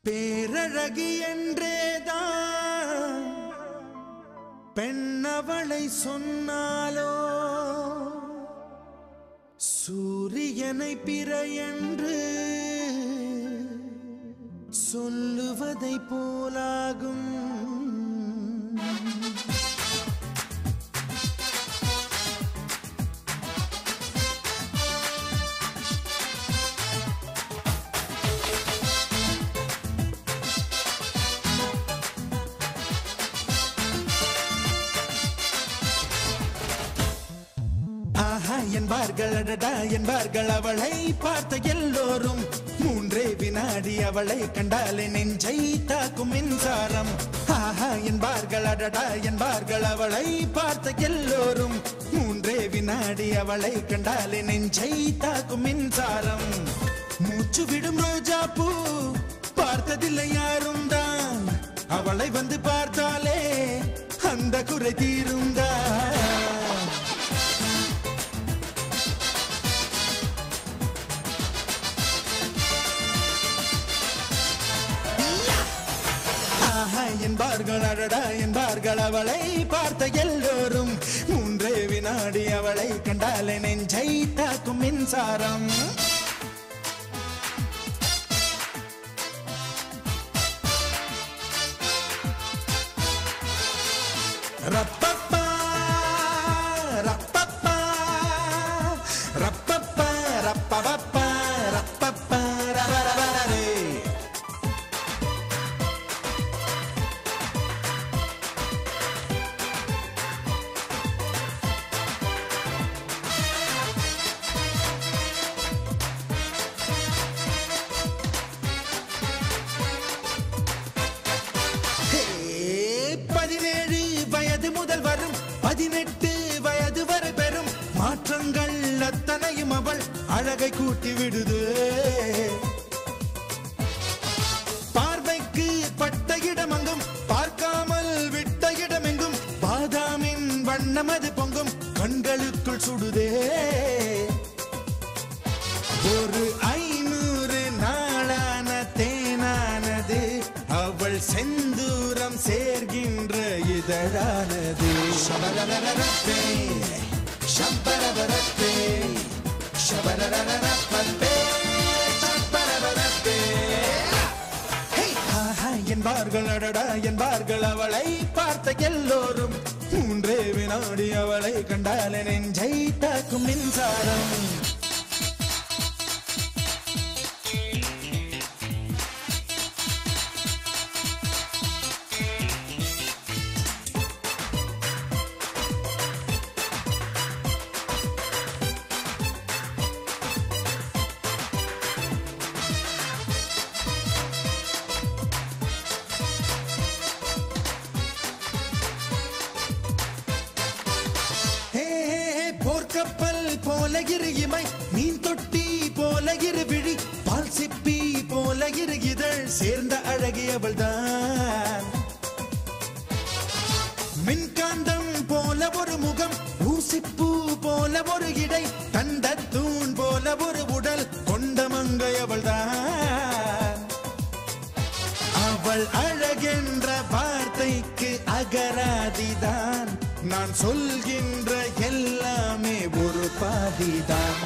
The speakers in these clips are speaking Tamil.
பேரழகி என்றேதான் பெண்ணவளை சொன்னாலோ சூரியனை பிற என்று சொல்லுவதை போலாகும் ஆஹா என்பார்கள் அடடா என்பார்கள் அவளை பார்த்த எல்லோரும் மூன்றே வினாடி அவளை கண்டாலே நெஞ்சை தாக்கும் மின்சாரம் ஆஹா என்பார்கள் அடடா என்பார்கள் அவளை பார்த்த எல்லோரும் மூன்றே வினாடி அவளை கண்டாலே நெஞ்சை தாக்கும் மின்சாரம் மூச்சு விடும் ரோஜா பூ பார்த்ததில்லை யாரும் தான் அவளை வந்து பார்த்தாலே அந்த குறை தீருந்தான் ஆஹா என்பார்கள் அடடா என்பார்கள் அவளை பார்த்த எல்லோரும் மூன்றே வினாடி அவளை கண்டாலே நெஞ்சை தாக்கும் மின்சாரம் ரப்பப்பா ரப்பப்பா ரப்பப்பா ரப்பப்பா ரப்பப்பா ரரரரரே. ஹே, பதினேழு வயது முதல் வரும் பதினெட்டு வயது வரை பெறும் மாற்றங்கள் அத்தனையும் அவள் அழகை கூட்டி விடுது பார்வைக்கு பட்ட இடமெங்கும் பார்க்காமல் விட்ட இடமெங்கும் பாதாமின் வண்ணம் அது பொங்கும் கண்களுக்குள் சுடுதே ஒரு ஐநூறு நாளான தேனானது அவள் செந்தூரம் சேர்கின்ற இதழானது ஷபரரரரப்பே, ஷப்பரபரப்பே, ஷபரரரரப்பப்பே, ஷப்பரபரப்பே. ஹே, ஆஹா என்பார்கள் அடடா என்பார்கள் அவளை பார்த்த எல்லோரும் மூன்றே வினாடி அவளை கண்டால் நெஞ்சை தாக்கும் மின்சாரம் ஹே, ஹே, ஹே, போர்க்கப்பல் போல இரு இமை மீன் தொட்டி போல இரு விழி பால் சிப்பி போல இரு இதழ் சேர்ந்த அழகியவள் தான் மின்காந்தம் போல ஒரு முகம் ஊசிப்பூ போல ஒரு இடை கண்ட தூண் போல ஒரு உடல் கொண்ட மங்கையவள் தான் அவள் அழகென்ற வார்த்தைக்கு அகராதிதான் நான் சொல்கின்ற எல்லாமே ஒரு பாதிதான்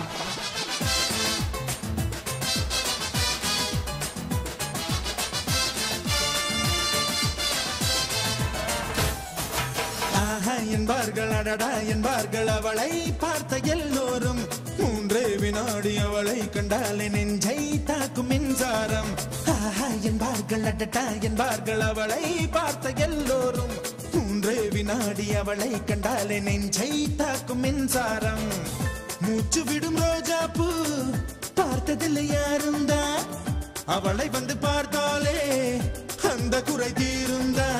ஆஹா என்பார்கள் அடடா என்பார்கள் அவளை பார்த்த எல்லோரும் மூன்றே வினாடி அவளை கண்டாலே நெஞ்சை தாக்கும் மின்சாரம் ஆஹா என்பார்கள் அடடா என்பார்கள் அவளை பார்த்த எல்லோரும் மூன்றே வினாடி அவளை கண்டாலே நெஞ்சை தாக்கும் மின்சாரம் மூச்சு விடும் ரோஜா பூ பார்த்ததில்லை யாரும் தான் அவளை வந்து பார்த்தாலே அந்த குறை தீருந்தான்